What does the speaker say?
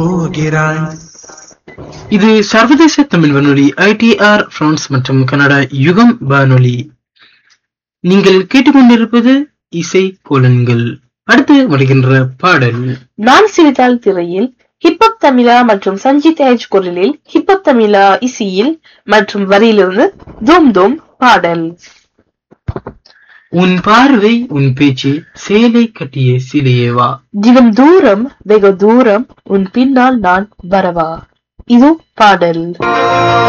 போகிறாய் இது சர்வதேச தமிழ் வானொலி ஐடிஆர் பிரான்ஸ் மற்றும் கனடா யுகம் வானொலி நீங்கள் கேட்டுக்கொண்டிருப்பது இசை கோலன்கள் அடுத்து வருகின்ற பாடல் நான் சிரித்தால் திரையில் ஹிப்ஹப் தமிழா மற்றும் சஞ்சித் ஏஜ் குரலில் ஹிப்ஹப் தமிழா இசையில் மற்றும் வரியிலிருந்து தூம் தூம் பாடல் உன் பார்வை உன் பேச்சு சேலை கட்டிய சிலையேவா தினம் தூரம் வெகு தூரம் உன் பின்னால் நான் வரவா இது பாடல்